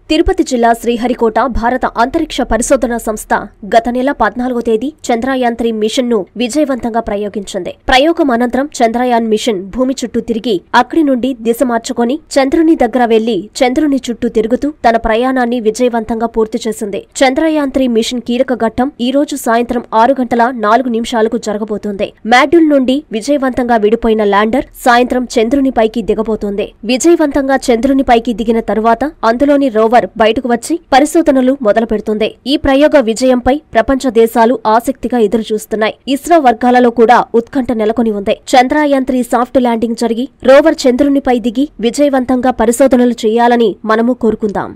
తిరుపతి జిల్లా శ్రీహరికోట భారత అంతరిక్ష పరిశోధన సంస్థ గత నెల పద్నాలుగో తేదీ చంద్రయాన్ త్రీ మిషన్ ను విజయవంతంగా ప్రయోగించింది ప్రయోగం అనంతరం చంద్రయాన్ మిషన్ భూమి చుట్టూ తిరిగి అక్కడి నుండి దిశ మార్చుకొని చంద్రుని దగ్గర వెళ్లి చంద్రుని చుట్టూ తిరుగుతూ తన ప్రయాణాన్ని విజయవంతంగా పూర్తి చేసింది చంద్రయాన్ త్రీ మిషన్ కీలక ఘట్టం ఈ రోజు సాయంత్రం ఆరు గంటల నాలుగు నిమిషాలకు జరగబోతోంది మాడ్యూల్ నుండి విజయవంతంగా విడిపోయిన ల్యాండర్ సాయంత్రం చంద్రుని పైకి దిగబోతోంది విజయవంతంగా చంద్రుని పైకి దిగిన తరువాత అందులోని రోవర్ బయటకు వచ్చి పరిశోధనలు మొదలు పెడుతుంది ఈ ప్రయోగ విజయంపై ప్రపంచ దేశాలు ఆసక్తిగా ఎదురు చూస్తున్నాయి ఇస్రో వర్గాలలో కూడా ఉత్కంఠ నెలకొని ఉంది చంద్రయాన్ త్రీ సాఫ్ట్ ల్యాండింగ్ జరిగి రోవర్ చంద్రునిపై దిగి విజయవంతంగా పరిశోధనలు చేయాలని మనము కోరుకుందాం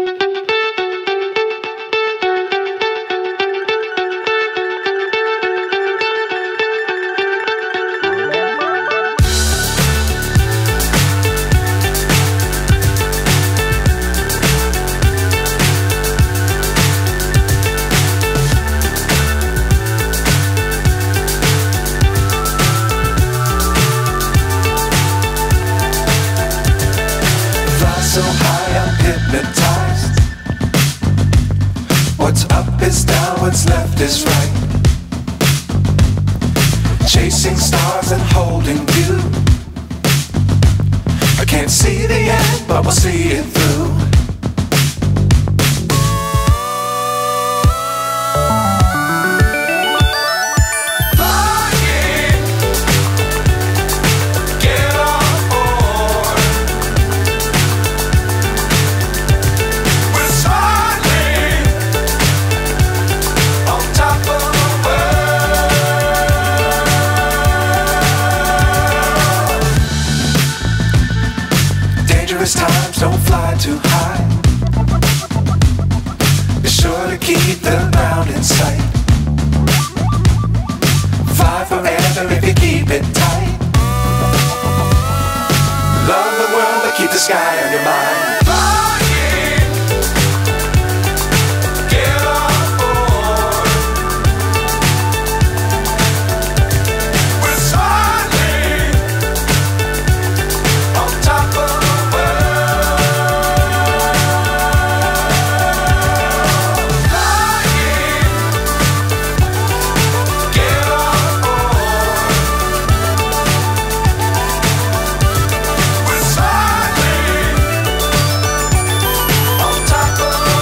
Fly so high, I'm hypnotized. What's up is down, what's left is right. Chasing stars and holding you. I can't see the end, but we'll see it through. Flying, get on board. We're soaring on top of the world. Dangerous times, don't fly too high. Be sure to keep the ground in sight. Fly forever if you keep it tight. Love the world, but keep the sky on your mind. Flying, get on board. We're soaring on top of the world. Flying, get on board. We're soaring on top of the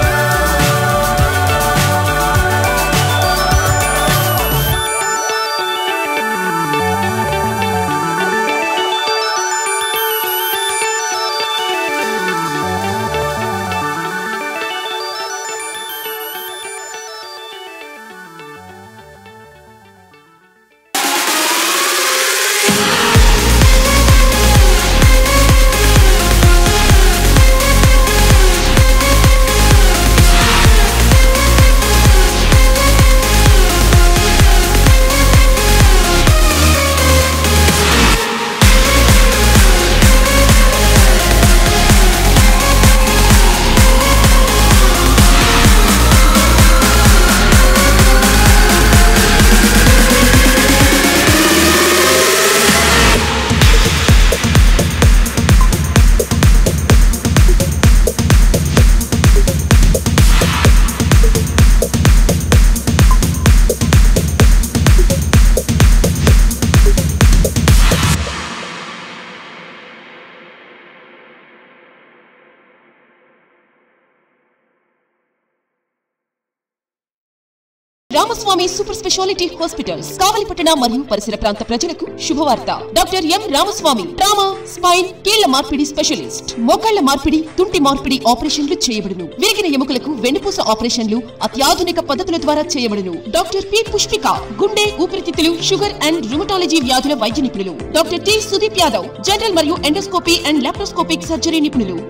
Ramaswamy super speciality hospitals కావలిపట్టణ మరియు పరిసర ప్రాంత ప్రజలకు శుభవార్త doctor M Ramaswamy trauma spine కీళ్ల మార్పిడి specialist మోకాళ్ల మార్పిడి తుంటి మార్పిడి ఆపరేషన్లు చేయబడును విరిగిన ఎముకలకు వెన్నుపూస ఆపరేషన్లు అత్యాధునిక పద్ధతుల ద్వారా చేయబడును డాక్టర్ పి పుష్పిక గుండె ఊపిరితిత్తులు షుగర్ అండ్ రుమటాలజీ వ్యాధుల వైద్య నిపుణులు doctor T Sudeep Yadav general మరియు ఎండోస్కోపీ అండ్ లాప్రోస్కోపిక్ సర్జరీ నిపుణులు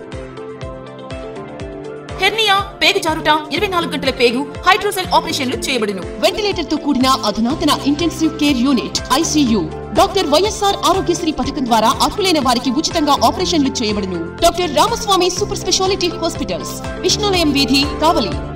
హెర్నియా పేగు జారుట ఇరవై నాలుగు గంటల పేగు హైడ్రోసెల్ ఆపరేషన్లు చేయబడును వెంటిలేటర్ తో కూడిన అధునాతన intensive care unit ICU doctor YSR Aarogyasri పథకం ద్వారా అర్హులైన వారికి ఉచితంగా ఆపరేషన్లు చేయబడును doctor Ramaswamy super speciality hospitals Vishnulayam వీధి కావలి